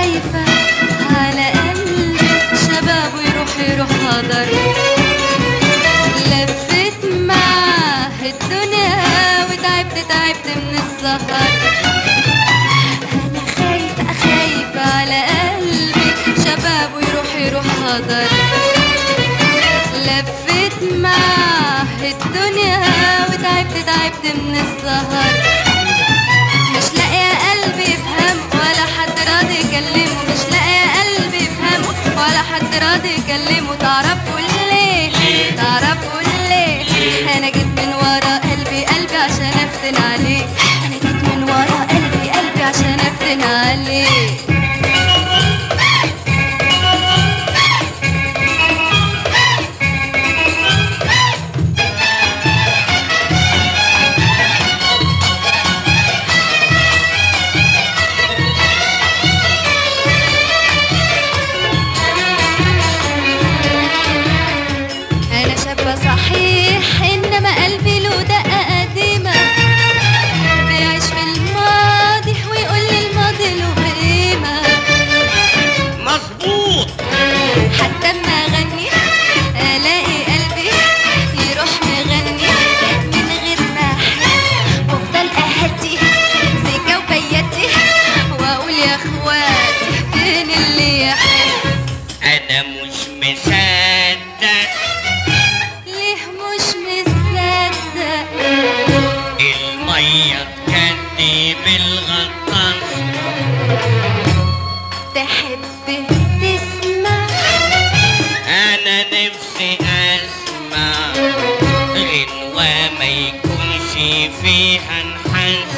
خايفة على قلبي شباب ويروح يروح هدر لفت معاه الدنيا وتعبت تعبت من السهر أنا خايفة خايفة على قلبي شباب ويروح يروح هدر لفت معاه الدنيا وتعبت تعبت من السهر مش لاقية قلبي يفهم ولا حد راضي يكلمه مش لاقية قلبي يفهم ولا حد راضي يكلمه تعرف قول ليه تعرف قول ليه انا جيت من ورا قلبي قلبي عشان افتن عليه انا جيت من ورا قلبي قلبي عشان افتن عليه أنا شابة صحيح إنما قلبي له دقة قديمة بيعيش في الماضي ويقول لي الماضي له قيمة مظبوط حتى أما أغني ألاقي قلبي يروح مغني من غير ما أحس وأفضل أهدي سكة وبيتي وأقول يا إخواتي فين اللي يحس انا مش مصدق ليه مش مصدق المية تكدب الغطاس تحب تسمع انا نفسي اسمع غنوة ما يكونش فيها نحس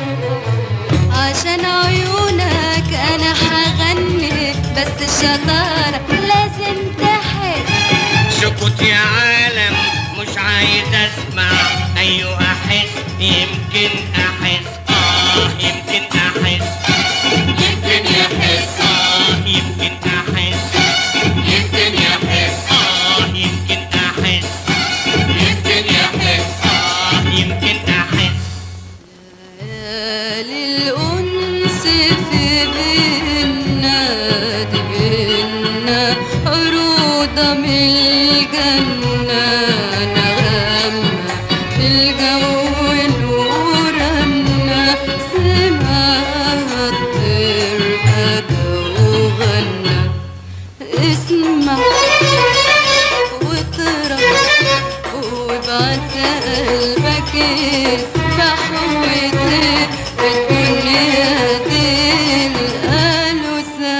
عشان عيونك انا هغني بس الشطارة لازم تحس سكوت يا عالم مش عايز اسمع ايوه احس يمكن احس اه يمكن احس يمكن يحس اه يمكن احس يمكن يحس اه يمكن احس يمكن يحس اه يمكن احس للأنس في بينا دي بينا عروضة من الجنة نغمة في الجو نورنا سمعها الطير بدا وغنى اسمع واطرح وابعت قلبك يسبح ويطير في الدنيا دي القالوا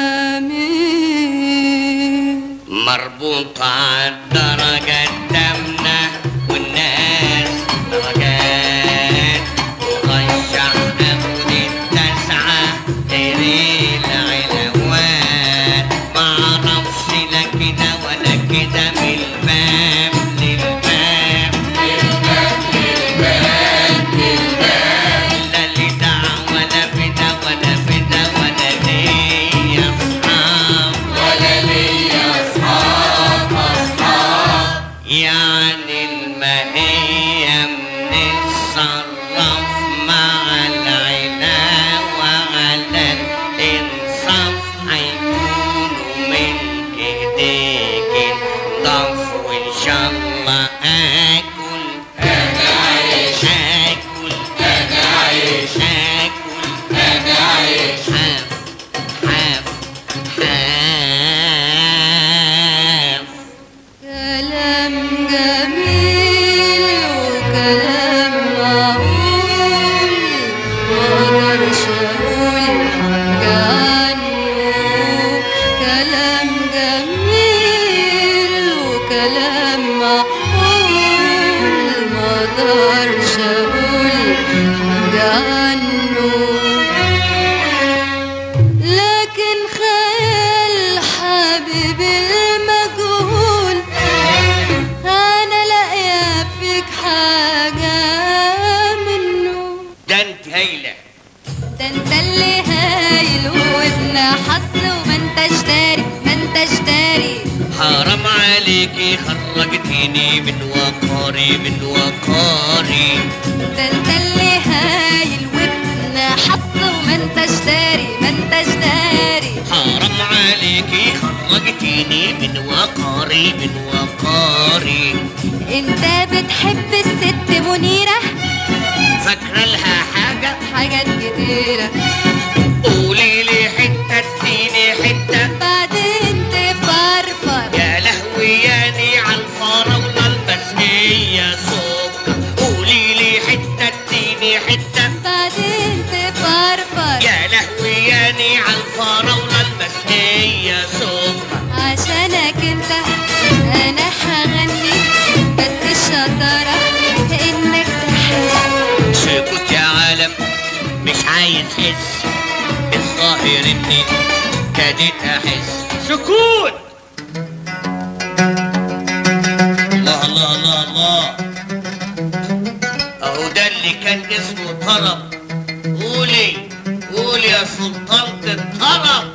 سمير مربوطة عالدرجة قدامنا والناس درجات وغشع أخد التسعة تري العلوات معرفش لا كده ولا كده من الباب للباب لا لدع ولا بدا ولا بدا ولا ليا أصحاب ولا ليا أصحاب أصحاب يعني المهية بنتصرف مع العلا وعلى الإنصاف هيكونوا من إيديك ضف وإن شاء الله آكل أنا عايش آكل أنا عايش آكل أنا عايش حاف حاف حاف كلام جميل وكلام معقول مقدرش اقول حاجة عنه كلام جميل وكلام معقول مقدرش اقول حاجة عنه لكن خيال حبيبي المجهول انا لاقيه فيك حاجه منه ده انت هايله ده انت اللي هايل وابن حظ وما انتش داري ما انتش داري حرام عليكي خرجتيني من وقاري من وقاري ده انت اللي هايل وابن حظ وما انتش داري ما انتش داري حرام عليكي خرجتيني من وقاري من وقاري انت بتحب الست منيرة فاكرة لها حاجة حاجات كتيرة قولي لي حتة اديني حتة بعدين تفرفر يا لهوياني عالفراولة البسمية سكر قولي لي حتة اديني حتة بعدين تفرفر يا لهوياني عالفراولة البسمية سكر عشانك انت انا هغني بس الشطارة انك تحس سكوت يا عالم مش عايز حس الظاهر اني كادت احس سكوت الله الله الله الله اهو ده اللي كان اسمه طرب قولي قولي يا سلطانة الطرب